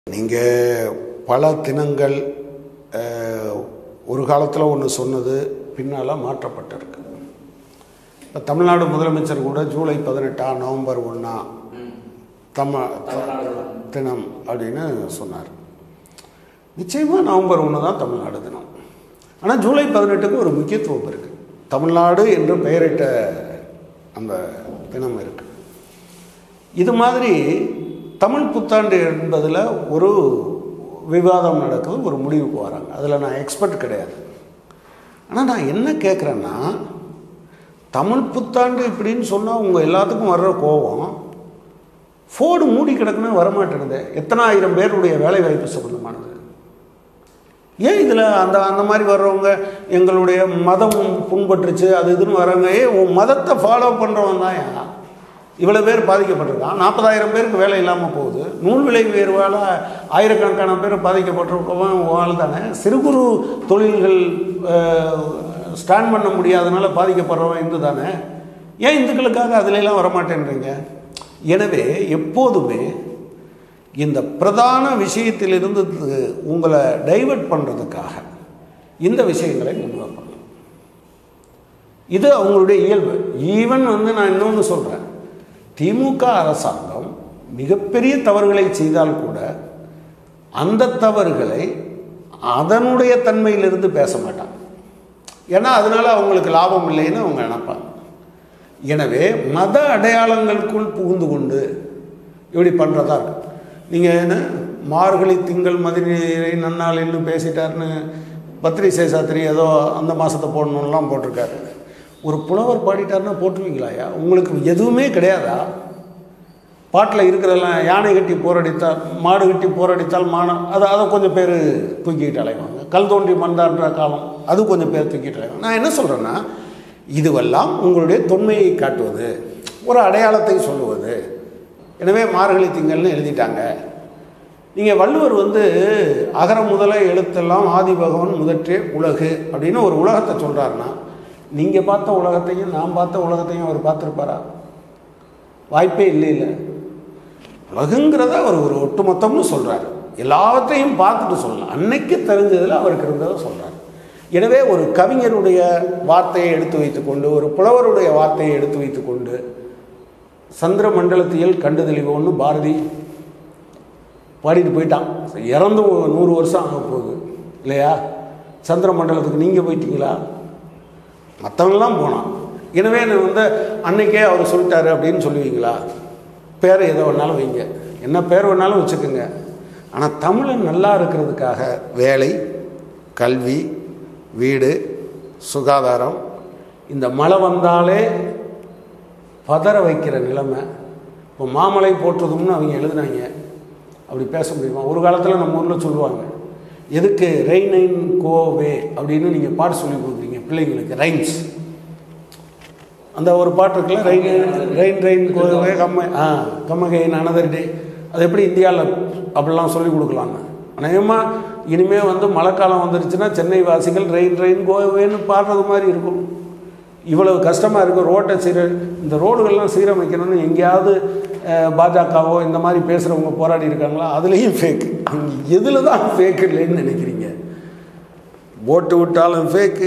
நீங்கள் பல தினங்கள் அஹ், ஒரு காலத்தில் ஒன்று சொன்னது பின்னால் மாற்றப்பட்டிருக்கு இப்போ தமிழ்நாடு முதலமைச்சர் கூட ஜூலை பதினெட்டாம் நவம்பர் ஒன்றா தம தினம் அப்படின்னு சொன்னார் நிச்சயமாக நவம்பர் ஒன்று தான் தமிழ்நாடு தினம் ஆனால் ஜூலை பதினெட்டுக்கு ஒரு முக்கியத்துவம் இருக்குது தமிழ்நாடு என்று பெயரிட்ட அந்த தினம் இருக்குது இது மாதிரி தமிழ் புத்தாண்டு என்பதில் ஒரு விவாதம் நடக்குது ஒரு முடிவுக்கு வராங்க அதில் நான் எக்ஸ்பர்ட் கிடையாது ஆனால் நான் என்ன கேட்குறேன்னா தமிழ் புத்தாண்டு இப்படின்னு சொன்னால் உங்கள் எல்லாத்துக்கும் வர்ற கோபம் ஃபோர்டு மூடி கிடக்குன்னு வரமாட்டேங்குது எத்தனை ஆயிரம் பேருடைய வேலை வாய்ப்பு சம்பந்தமானது ஏன் இதில் அந்த அந்த மாதிரி வர்றவங்க எங்களுடைய மதம் புண்பட்டுருச்சு அது இதுன்னு வர்றவங்க ஏ உன் மதத்தை ஃபாலோ பண்ணுறவன் தான் ஏன் இவ்வளோ பேர் பாதிக்கப்பட்டிருக்கான் நாற்பதாயிரம் பேருக்கு வேலை இல்லாமல் போகுது நூல் விலை உயர்வால் ஆயிரக்கணக்கான பேர் பாதிக்கப்பட்டிருக்கவன் வாழ் தானே சிறு குறு தொழில்கள் ஸ்டாண்ட் பண்ண முடியாதனால பாதிக்கப்படுறவன் இந்து தானே ஏன் இந்துக்களுக்காக அதுலெல்லாம் வரமாட்டேன்றீங்க எனவே எப்போதுமே இந்த பிரதான விஷயத்திலிருந்து உங்களை டைவர்ட் பண்ணுறதுக்காக இந்த விஷயங்களை முன்வைப்பாங்க இது அவங்களுடைய இயல்பு ஈவன் வந்து நான் இன்னொன்று சொல்கிறேன் திமுக அரசாங்கம் மிகப்பெரிய தவறுகளை செய்தால் கூட அந்த தவறுகளை அதனுடைய தன்மையிலிருந்து பேச மாட்டாங்க ஏன்னா அதனால அவங்களுக்கு லாபம் இல்லைன்னு அவங்க நினைப்பாங்க எனவே மத அடையாளங்களுக்குள் புகுந்து கொண்டு இப்படி பண்ணுறதா இருக்கு நீங்கள் என்ன மார்கழி திங்கள் மதிநீரை நன்னாளின்னு பேசிட்டாருன்னு பத்ரி சேசாத்திரி ஏதோ அந்த மாதத்தை போடணும்லாம் போட்டிருக்காரு ஒரு புலவர் பாடிட்டாருன்னா போட்டுருவீங்களாயா உங்களுக்கு எதுவுமே கிடையாதா பாட்டில் இருக்கிறதெல்லாம் யானை கட்டி போரடித்தால் மாடு கட்டி போரடித்தால் மானம் அதை அதை கொஞ்சம் பேர் தூக்கிட்டு அலைவாங்க கல் தோன்றி மண்டான்ற காலம் அது கொஞ்சம் பேர் தூக்கிட்டு அலைவாங்க நான் என்ன சொல்கிறேன்னா இதுவெல்லாம் உங்களுடைய தொன்மையை காட்டுவது ஒரு அடையாளத்தை சொல்லுவது எனவே மார்கழி திங்கள்னு எழுதிட்டாங்க நீங்கள் வள்ளுவர் வந்து அகர முதல எழுத்தெல்லாம் ஆதி பகவன் முதற்றே உலகு அப்படின்னு ஒரு உலகத்தை சொல்கிறாருன்னா நீங்கள் பார்த்த உலகத்தையும் நான் பார்த்த உலகத்தையும் அவர் பார்த்துருப்பாரா வாய்ப்பே இல்லை இல்லை உலகுங்கிறத அவர் ஒரு ஒட்டுமொத்தம்னு சொல்கிறார் எல்லாவற்றையும் பார்த்துட்டு சொல்லலாம் அன்னைக்கு தெரிஞ்சதில் அவருக்கு இருந்ததை சொல்கிறார் எனவே ஒரு கவிஞருடைய வார்த்தையை எடுத்து வைத்துக்கொண்டு ஒரு புலவருடைய வார்த்தையை எடுத்து வைத்துக்கொண்டு சந்திர மண்டலத்தியல் கண்டு தெளிவோன்னு பாரதி பாடிட்டு போயிட்டான் இறந்து நூறு வருஷம் ஆக போகுது இல்லையா சந்திர மண்டலத்துக்கு நீங்கள் போயிட்டீங்களா மற்றவங்களாம் போனான் எனவே நான் வந்து அன்னைக்கே அவர் சொல்லிட்டாரு அப்படின்னு சொல்லுவீங்களா பேரை எதை வேணாலும் வைங்க என்ன பேர் வேணாலும் வச்சுக்கோங்க ஆனால் தமிழன் நல்லா இருக்கிறதுக்காக வேலை கல்வி வீடு சுகாதாரம் இந்த மழை வந்தாலே பதற வைக்கிற நிலைமை இப்போ மாமலை போற்றுதும்னு அவங்க எழுதுனாங்க அப்படி பேச முடியுமா ஒரு காலத்தில் நம்ம ஊரில் சொல்லுவாங்க எதுக்கு ரெயின் ஐன் கோவே அப்படின்னு நீங்கள் பாட்டு சொல்லி கொடுக்குறீங்க பிள்ளைங்களுக்கு ரைம்ஸ் அந்த ஒரு பாட்டு இருக்குல்ல ரெயின் ரெயின் ரெயின் கோவே கம்ம ஆ கம்மகைன் அனதர் டே அது எப்படி இந்தியாவில் அப்படிலாம் சொல்லி கொடுக்கலான்னு அநேகமாக இனிமேல் வந்து மழைக்காலம் வந்துருச்சுன்னா சென்னை வாசிகள் ரெயின் ரெயின் கோவேன்னு பாடுறது மாதிரி இருக்கும் இவ்வளவு கஷ்டமாக இருக்கும் ரோட்டை சீர இந்த ரோடுகள்லாம் சீரமைக்கணும்னு எங்கேயாவது பாஜகவோ இந்த மாதிரி பேசுகிறவங்க போராடி இருக்காங்களா அதுலேயும் ஃபேக்கு எதில் தான் ஃபேக் இல்லைன்னு நினைக்கிறீங்க போட்டு விட்டாலும் ஃபேக்கு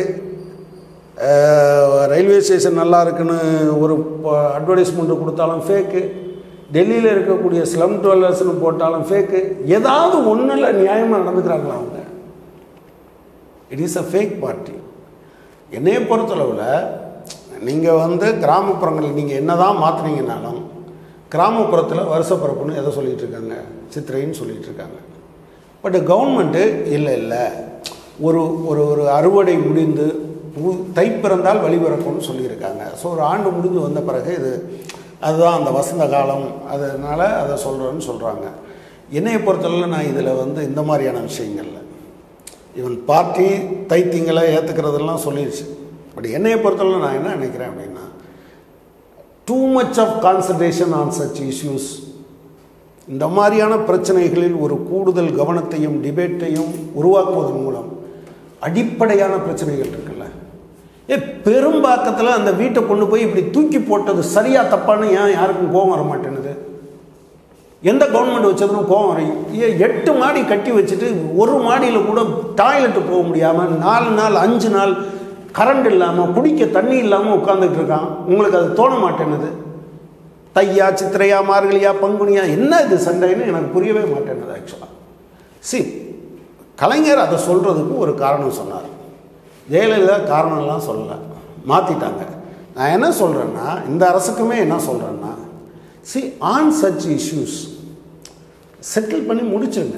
ரயில்வே ஸ்டேஷன் நல்லா இருக்குன்னு ஒரு அட்வர்டைஸ்மெண்ட்டு கொடுத்தாலும் ஃபேக்கு டெல்லியில் இருக்கக்கூடிய ஸ்லம் டுவெல்லர்ஸ்னு போட்டாலும் ஃபேக்கு ஏதாவது ஒன்றில் நியாயமாக நடந்துக்கிறாங்களா அவங்க it is a fake party என்னையை பொறுத்தளவில் நீங்கள் வந்து கிராமப்புறங்களில் நீங்கள் என்ன தான் மாற்றுனீங்கனாலும் கிராமப்புறத்தில் வருஷப்பிறப்புன்னு எதை சொல்லிகிட்டு இருக்காங்க சித்திரைன்னு சொல்லிகிட்டு இருக்காங்க பட் கவர்மெண்ட்டு இல்லை இல்லை ஒரு ஒரு ஒரு அறுவடை முடிந்து தை பிறந்தால் வழிபிறக்கும்னு சொல்லியிருக்காங்க ஸோ ஒரு ஆண்டு முடிஞ்சு வந்த பிறகு இது அதுதான் அந்த வசந்த காலம் அதனால் அதை சொல்கிறேன்னு சொல்கிறாங்க என்னையை பொறுத்தளவில் நான் இதில் வந்து இந்த மாதிரியான விஷயங்கள்ல இவன் பார்ட்டி தைத்தியங்களை ஏற்றுக்கிறதெல்லாம் சொல்லிடுச்சு பட் என்னையை பொறுத்தளவு நான் என்ன நினைக்கிறேன் அப்படின்னா too much of concentration on such issues இந்த மாதிரியான பிரச்சனைகளில் ஒரு கூடுதல் கவனத்தையும் டிபேட்டையும் உருவாக்குவதன் மூலம் அடிப்படையான பிரச்சனைகள் இருக்குல்ல ஏ பெரும்பாக்கத்தில் அந்த வீட்டை கொண்டு போய் இப்படி தூக்கி போட்டது சரியா தப்பான்னு ஏன் யாருக்கும் கோபம் வர மாட்டேனுது எந்த கவர்மெண்ட் வச்சதுன்னு கோவம் வரும் ஏ- எட்டு மாடி கட்டி வச்சுட்டு ஒரு மாடியில் கூட டாய்லெட்டு போக முடியாமல் நாலு நாள் அஞ்சு நாள் கரண்ட் இல்லாமல் குடிக்க தண்ணி இல்லாமல் உட்காந்துட்டு இருக்கான் உங்களுக்கு அது தோண மாட்டேன்னுது தையா சித்திரையா மார்கழியா பங்குனியா என்ன இது சண்டைன்னு எனக்கு புரியவே மாட்டேன்னுது ஆக்சுவலாக சி கலைஞர் அதை சொல்கிறதுக்கு ஒரு காரணம் சொன்னார் ஜெயலலிதா காரணம்லாம் சொல்லலை மாற்றிட்டாங்க நான் என்ன சொல்கிறேன்னா இந்த அரசுக்குமே என்ன சொல்கிறேன்னா see on such issues settle பண்ணி முடிச்சிருங்க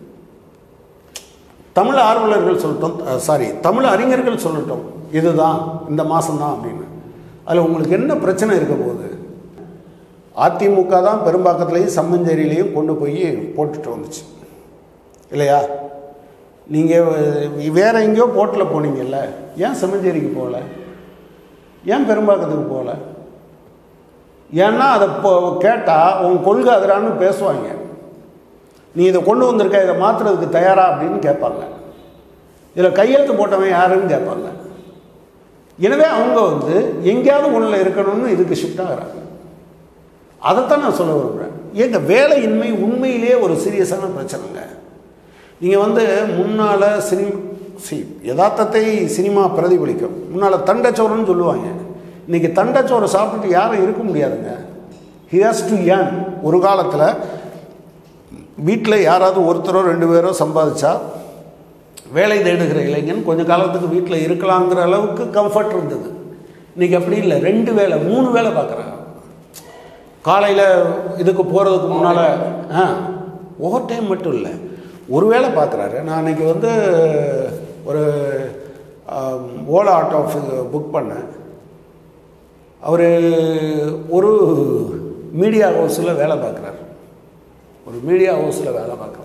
தமிழ் ஆர்வலர்கள் சொல்லட்டும் சாரி தமிழ் அறிஞர்கள் சொல்லட்டும் இதுதான் இந்த மாதம்தான் அப்படின்னு அதில் உங்களுக்கு என்ன பிரச்சனை இருக்க போகுது அதிமுக தான் பெரும்பாக்கத்துலேயும் சம்மஞ்சேரியிலையும் கொண்டு போய் போட்டுட்டு வந்துச்சு இல்லையா நீங்கள் வேற எங்கேயோ போட்டில் போனீங்கல்ல ஏன் செம்மஞ்சேரிக்கு போகல ஏன் பெரும்பாக்கத்துக்கு போகல ஏன்னா அதை இப்போ கேட்டால் உன் கொள்கை அதுறான்னு பேசுவாங்க நீ இதை கொண்டு வந்திருக்க இதை மாற்றுறதுக்கு தயாரா அப்படின்னு கேட்பாங்க இதில் கையெழுத்து போட்டவன் யாருன்னு கேட்பாங்க எனவே அவங்க வந்து எங்கேயாவது ஒன்றில் இருக்கணும்னு இதுக்கு ஷிஃப்ட் ஆகிறாங்க அதைத்தான் நான் சொல்ல விரும்புகிறேன் ஏங்க வேலையின்மை உண்மையிலேயே ஒரு சீரியஸான பிரச்சனைங்க நீங்கள் வந்து முன்னால் சினி சி யதார்த்தத்தை சினிமா பிரதிபலிக்கும் முன்னால் தண்டச்சோறுன்னு சொல்லுவாங்க இன்றைக்கி தண்டச்சோறு சாப்பிட்டுட்டு யாரும் இருக்க முடியாதுங்க ஹி ஹாஸ் டு ஏன் ஒரு காலத்தில் வீட்டில் யாராவது ஒருத்தரோ ரெண்டு பேரோ சம்பாதிச்சா வேலை தேடுகிற இளைஞன் கொஞ்ச காலத்துக்கு வீட்டில் இருக்கலாங்கிற அளவுக்கு கம்ஃபர்ட் இருந்தது இன்றைக்கி அப்படி இல்லை ரெண்டு வேலை மூணு வேலை பார்க்குறாங்க காலையில் இதுக்கு போகிறதுக்கு முன்னால் ஆ ஓவர் டைம் மட்டும் இல்லை ஒரு வேளை பார்க்குறாரு நான் அன்றைக்கி வந்து ஒரு ஆம், ஓலா ஆட்டோ புக் பண்ணேன் அவர் ஒரு மீடியா ஹவுஸில் வேலை பார்க்குறாரு ஒரு மீடியா ஹவுஸில் வேலை பார்க்குறாரு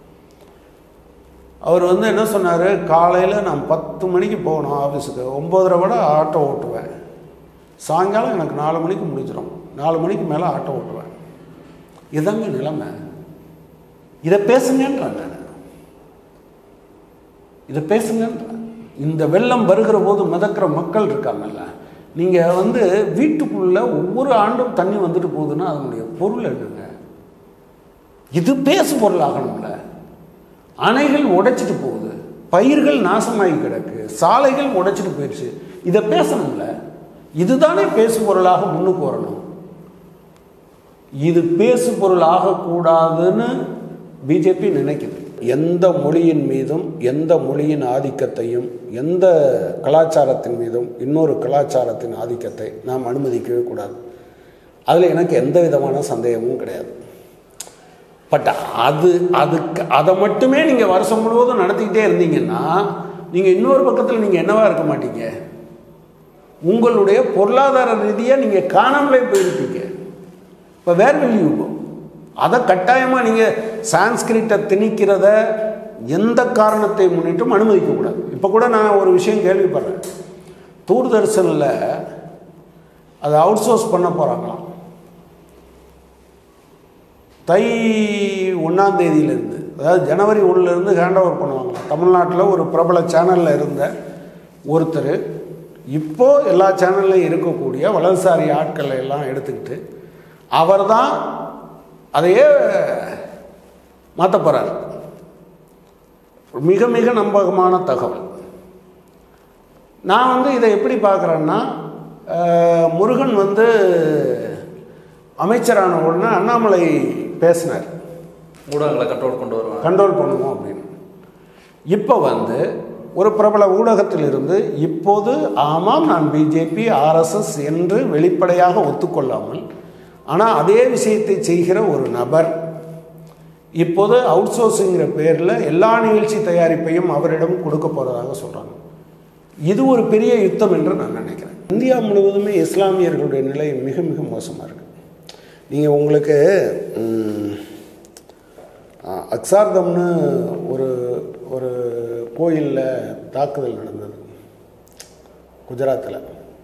அவர் வந்து என்ன சொன்னார் காலையில் நான் பத்து மணிக்கு போகணும் ஆஃபீஸுக்கு ஒம்போதரை விட ஆட்டோ ஓட்டுவேன் சாயங்காலம் எனக்கு நாலு மணிக்கு முடிஞ்சிடும் நாலு மணிக்கு மேலே ஆட்டோ ஓட்டுவேன் இதாங்க நிலைமை இதை பேசுங்கன்றான் நான் இதை பேசுங்கன்றான் இந்த வெள்ளம் வருகிற போது மிதக்கிற மக்கள் இருக்காங்கல்ல நீங்கள் வந்து வீட்டுக்குள்ளே ஒவ்வொரு ஆண்டும் தண்ணி வந்துட்டு போகுதுன்னா அதனுடைய பொருள் என்னங்க இது பேசு பொருள் ஆகணும்ல அணைகள் உடைச்சிட்டு போகுது பயிர்கள் நாசமாகி கிடக்கு சாலைகள் உடைச்சிட்டு போயிடுச்சு இதை பேசணும்ல இதுதானே பேசு பொருளாக முன்னுக்கு வரணும் இது பேசு பொருள் ஆகக்கூடாதுன்னு பிஜேபி நினைக்குது எந்த மொழியின் மீதும் எந்த மொழியின் ஆதிக்கத்தையும் எந்த கலாச்சாரத்தின் மீதும் இன்னொரு கலாச்சாரத்தின் ஆதிக்கத்தை நாம் அனுமதிக்கவே கூடாது அதில் எனக்கு எந்த விதமான சந்தேகமும் கிடையாது பட் அது அதுக்கு அதை மட்டுமே நீங்கள் வருஷம் முழுவதும் நடத்திக்கிட்டே இருந்தீங்கன்னா நீங்கள் இன்னொரு பக்கத்தில் நீங்கள் என்னவா இருக்க மாட்டீங்க உங்களுடைய பொருளாதார ரீதியாக நீங்கள் காணாமலே போயிருப்பீங்க இப்போ வேர் வில் யூ கோ அதை கட்டாயமாக நீங்கள் சான்ஸ்கிரிட்டை திணிக்கிறத எந்த காரணத்தை முன்னிட்டும் அனுமதிக்கக்கூடாது இப்போ கூட நான் ஒரு விஷயம் கேள்விப்படுறேன் தூர்தர்ஷனில் அதை அவுட் சோர்ஸ் பண்ண போகிறாங்களாம் தை ஒன்றாம் தேதியிலேருந்து அதாவது ஜனவரி ஒன்றுலேருந்து ஹேண்ட் ஓவர் பண்ணுவாங்களாம் தமிழ்நாட்டில் ஒரு பிரபல சேனலில் இருந்த ஒருத்தர் இப்போது எல்லா சேனல்லையும் இருக்கக்கூடிய வலதுசாரி ஆட்களை எல்லாம் எடுத்துக்கிட்டு அவர் தான் அதையே மாற்ற போகிறார் மிக மிக நம்பகமான தகவல் நான் வந்து இதை எப்படி பார்க்குறேன்னா அஹ், முருகன் வந்து அமைச்சரான உடனே அண்ணாமலை பேசினார் ஊடகங்களை கண்ட்ரோல் கொண்டு வருவாங்க கண்ட்ரோல் பண்ணுவோம் அப்படின்னு இப்போ வந்து ஒரு பிரபல ஊடகத்திலிருந்து இப்போது ஆமாம் நான் பிஜேபி ஆர்எஸ்எஸ் என்று வெளிப்படையாக ஒத்துக்கொள்ளாமல் ஆனால் அதே விஷயத்தை செய்கிற ஒரு நபர் இப்போது அவுட் சோர்ஸுங்கிற பேரில் எல்லா நிகழ்ச்சி தயாரிப்பையும் அவரிடம் கொடுக்க போகிறதாக சொல்கிறாங்க இது ஒரு பெரிய யுத்தம் என்று நான் நினைக்கிறேன் இந்தியா முழுவதுமே இஸ்லாமியர்களுடைய நிலை மிக மிக மோசமாக இருக்குது நீங்கள் உங்களுக்கு ம், அஹ், அக்சார்தம்னு ஒரு ஒரு கோயிலில் தாக்குதல் நடந்தது குஜராத்தில்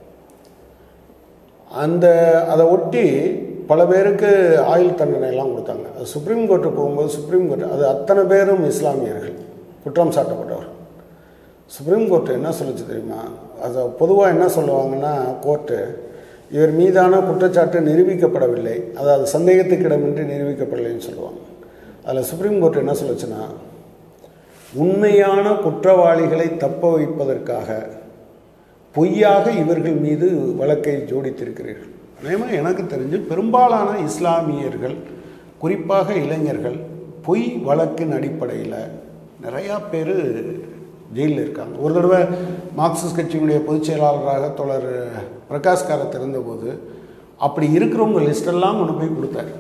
அந்த அதை ஒட்டி பல பேருக்கு ஆயுள் தண்டனை எல்லாம் கொடுத்தாங்க அது சுப்ரீம் கோர்ட்டு போகும்போது சுப்ரீம் கோர்ட் அது அத்தனை பேரும் இஸ்லாமியர்கள் குற்றம் சாட்டப்பட்டவர் சுப்ரீம் கோர்ட் என்ன சொல்லுச்சு தெரியுமா அது பொதுவாக என்ன சொல்லுவாங்கன்னா கோர்ட்டு இவர் மீதான குற்றச்சாட்டு நிரூபிக்கப்படவில்லை அதாவது சந்தேகத்துக்கிடமின்றி நிரூபிக்கப்படலைன்னு சொல்லுவாங்க அதில் சுப்ரீம் கோர்ட் என்ன சொல்லுச்சுன்னா உண்மையான குற்றவாளிகளை தப்ப வைப்பதற்காக பொய்யாக இவர்கள் மீது வழக்கை ஜோடித்திருக்கிறீர்கள் அதேமாதிரி எனக்கு தெரிஞ்சு பெரும்பாலான இஸ்லாமியர்கள் குறிப்பாக இளைஞர்கள் பொய் வழக்கின் அடிப்படையில் நிறையா பேர் ஜெயிலில் இருக்காங்க ஒரு தடவை மார்க்சிஸ்ட் கட்சியினுடைய பொதுச் செயலாளராக தோழர் பிரகாஷ் காரத் இருந்தபோது அப்படி இருக்கிறவங்க லிஸ்டெல்லாம் கொண்டு போய் கொடுத்தாரு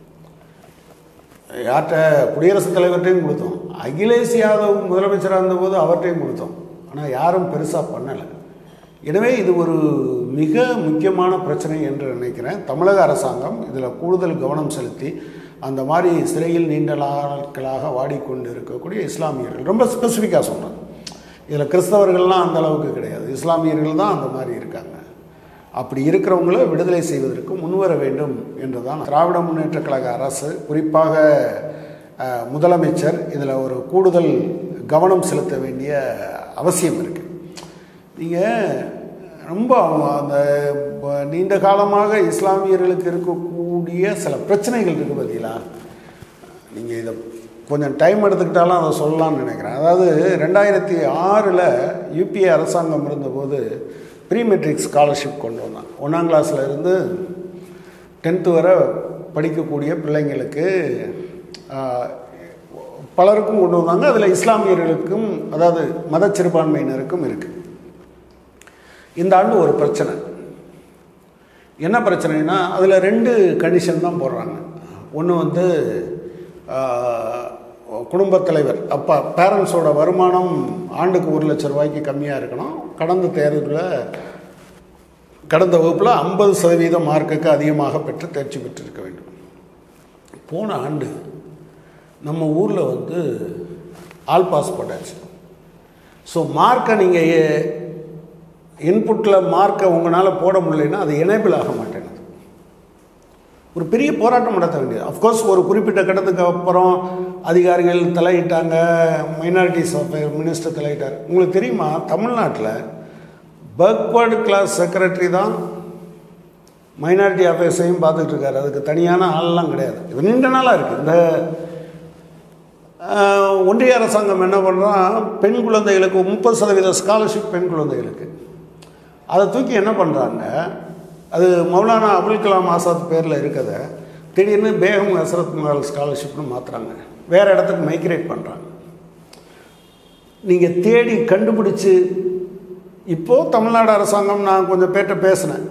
யார்கிட்ட குடியரசுத் தலைவர்கிட்டையும் கொடுத்தோம் அகிலேஷ் யாதவ் முதலமைச்சராக இருந்தபோது அவர்கிட்டையும் கொடுத்தோம் ஆனால் யாரும் பெருசாக பண்ணலை எனவே இது ஒரு மிக முக்கியமான பிரச்சனை என்று நினைக்கிறேன் தமிழக அரசாங்கம் இதில் கூடுதல் கவனம் செலுத்தி அந்த மாதிரி சிறையில் நீண்ட நாட்களாக வாடிக்கொண்டு இருக்கக்கூடிய இஸ்லாமியர்கள் ரொம்ப ஸ்பெசிஃபிக்காக சொன்னாங்க இதில் கிறிஸ்தவர்கள்லாம் அந்த அளவுக்கு கிடையாது இஸ்லாமியர்கள் தான் அந்த மாதிரி இருக்காங்க அப்படி இருக்கிறவங்கள விடுதலை செய்வதற்கு முன்வர வேண்டும் என்றுதான் திராவிட முன்னேற்றக் கழக அரசு குறிப்பாக அஹ், முதலமைச்சர் இதில் ஒரு கூடுதல் கவனம் செலுத்த வேண்டிய அவசியம் இருக்குது நீங்கள் ரொம்ப அவங்க அந்த ப- நீண்ட காலமாக இஸ்லாமியர்களுக்கு இருக்கக்கூடிய சில பிரச்சனைகள் இருக்குது பார்த்தீங்களா நீங்கள் இதை கொஞ்சம் டைம் எடுத்துக்கிட்டாலும் அதை சொல்லலாம்னு நினைக்கிறேன் அதாவது ரெண்டாயிரத்தி ஆறில் யூபிஏ அரசாங்கம் இருந்தபோது ப்ரீ மெட்ரிக் ஸ்காலர்ஷிப் கொண்டு வந்தாங்க ஒன்றாம் கிளாஸில் இருந்து டென்த்து வரை படிக்கக்கூடிய பிள்ளைங்களுக்கு ஆஹ், பலருக்கும் கொண்டு வந்தாங்க அதில் இஸ்லாமியர்களுக்கும் அதாவது மத சிறுபான்மையினருக்கும் இருக்குது இந்த ஆண்டு ஒரு பிரச்சனை என்ன பிரச்சனைனா அதில் ரெண்டு கண்டிஷன் தான் போடுறாங்க ஒன்று வந்து ஆஹ், குடும்பத் தலைவர் அப்பா பேரண்ட்ஸோட வருமானம் ஆண்டுக்கு ஒரு லட்ச ரூபாய்க்கு கம்மியாக இருக்கணும் கடந்த தேர்தலில் கடந்த வகுப்பில் ஐம்பது சதவீத மார்க்குக்கு அதிகமாக பெற்று தேர்ச்சி பெற்றிருக்க வேண்டும் போன ஆண்டு நம்ம ஊரில் வந்து ஆல் பாஸ் போட்டாச்சு ஸோ மார்க்கை நீங்கள் இன்புட்டில் மார்க்கை உங்களால் போட முடியலைன்னா அது எனேபிள் ஆக மாட்டேங்குது ஒரு பெரிய போராட்டம் நடத்த வேண்டியது அஃப்கோர்ஸ் ஒரு குறிப்பிட்ட கட்டத்துக்கு அப்புறம் அதிகாரிகள் தலையிட்டாங்க மைனாரிட்டிஸ் அஃபேர் மினிஸ்டர் தலையிட்டார் உங்களுக்கு தெரியுமா தமிழ்நாட்டில் பேக்வேர்டு கிளாஸ் செக்ரட்டரி தான் மைனாரிட்டி அஃபேர்ஸையும் பார்த்துட்டு இருக்காரு அதுக்கு தனியான ஆள்லாம் கிடையாது இது நீண்ட நாளாக இருக்குது இந்த ஆஹ், ஒன்றிய அரசாங்கம் என்ன பண்ணுறான் பெண் குழந்தைகளுக்கு முப்பது சதவீத ஸ்காலர்ஷிப் பெண் குழந்தைகளுக்கு அதை தூக்கி என்ன பண்ணுறாங்க அது மௌலானா அபுல் கலாம் ஆசாத் பேரில் இருக்கதை திடீர்னு பேகம் ஹசரத் மஹால் ஸ்காலர்ஷிப்னு மாற்றுறாங்க வேறு இடத்துக்கு மைக்ரேட் பண்ணுறாங்க நீங்கள் தேடி கண்டுபிடிச்சு இப்போது தமிழ்நாடு அரசாங்கம் நான் கொஞ்சம் பேர்ட்ட பேசினேன்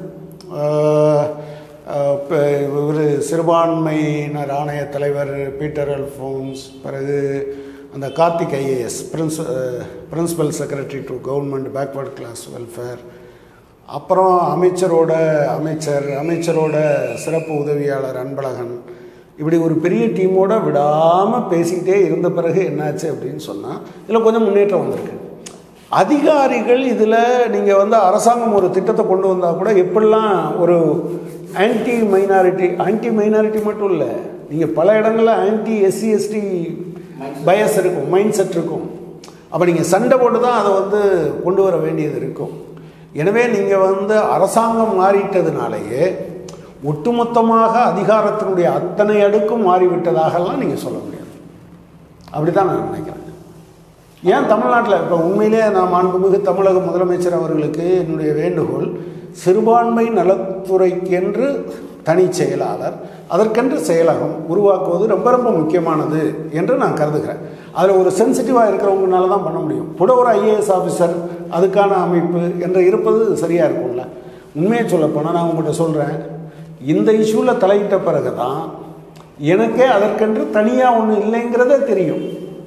இவர் சிறுபான்மையினர் ஆணைய தலைவர் பீட்டர் அல்ஃபோன்ஸ் பிறகு அந்த Karthik IAS prince principal secretary to government backward class welfare அப்புறம் அமைச்சரோட அமைச்சர் அமைச்சரோட சிறப்பு உதவியாளர் அன்பழகன் இப்படி ஒரு பெரிய டீமோட விடாமல் பேசிக்கிட்டே இருந்த பிறகு என்னாச்சு அப்படின்னு சொன்னால் இதில் கொஞ்சம் முன்னேற்றம் வந்திருக்கு அதிகாரிகள் இதில் நீங்கள் வந்து அரசாங்கம் ஒரு திட்டத்தை கொண்டு வந்தால் கூட எப்படிலாம் ஒரு ஆன்டி மைனாரிட்டி ஆன்டி மைனாரிட்டி மட்டும் இல்லை நீங்கள் பல இடங்களில் ஆன்டி எஸ்சி எஸ்டி பயஸ் இருக்கும் மைண்ட் செட் இருக்கும் அப்போ நீங்கள் சண்டை போட்டு தான் அதை வந்து கொண்டு வர வேண்டியது இருக்கும் எனவே நீங்கள் வந்து அரசாங்கம் மாறிட்டதுனாலேயே ஒட்டுமொத்தமாக அதிகாரத்தினுடைய அத்தனை அடுக்கும் மாறிவிட்டதாகலாம் நீங்கள் சொல்ல முடியாது அப்படி தான் நான் நினைக்கிறேன் ஏன் தமிழ்நாட்டில் இப்போ உண்மையிலே நான் மாண்புமிகு தமிழக முதலமைச்சர் அவர்களுக்கு என்னுடைய வேண்டுகோள் சிறுபான்மை நலத்துறைக்கென்று தனி செயலாளர் அதற்கென்று செயலகம் உருவாக்குவது ரொம்ப ரொம்ப முக்கியமானது என்று நான் கருதுகிறேன் அதில் ஒரு சென்சிட்டிவாக இருக்கிறவங்கனால தான் பண்ண முடியும் கூட ஒரு ஐஏஎஸ் ஆஃபீஸர் அதுக்கான அமைப்பு என்று இருப்பது சரியாக இருக்கும்ல உண்மையை சொல்லப்போனால் நான் உங்கள்கிட்ட சொல்கிறேன் இந்த இஷ்யூவில் தலையிட்ட பிறகு தான் எனக்கே அதற்கென்று தனியாக ஒன்று இல்லைங்கிறதே தெரியும்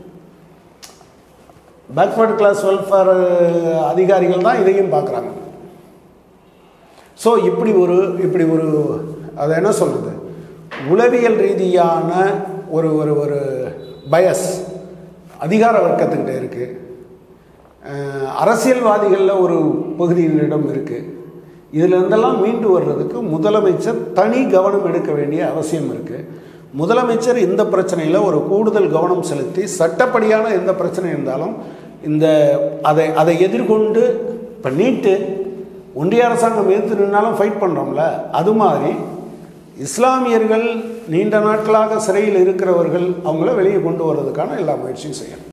பேக்வர்ட் கிளாஸ் வெல்ஃபேர் அதிகாரிகள் தான் இதையும் பார்க்குறாங்க ஸோ இப்படி ஒரு இப்படி ஒரு அதை என்ன சொல்கிறது உளவியல் ரீதியான ஒரு ஒரு ஒரு பயஸ் அதிகார வர்க்கத்துக்கிட்ட இருக்குது அரசியல்வாதிகளில் ஒரு பகுதியினரிடம் இருக்குது இதில் இருந்தெல்லாம் மீண்டு வர்றதுக்கு முதலமைச்சர் தனி கவனம் எடுக்க வேண்டிய அவசியம் இருக்குது முதலமைச்சர் இந்த பிரச்சனையில் ஒரு கூடுதல் கவனம் செலுத்தி சட்டப்படியான எந்த பிரச்சனை இருந்தாலும் இந்த அதை அதை எதிர்கொண்டு இப்போ நீட்டு ஒன்றிய அரசாங்கம் எதிர்த்து நின்னாலும் ஃபைட் பண்ணுறோம்ல அது மாதிரி இஸ்லாமியர்கள் நீண்ட நாட்களாக சிறையில் இருக்கிறவர்கள் அவங்கள வெளியே கொண்டு வர்றதுக்கான எல்லா முயற்சியும் செய்யணும்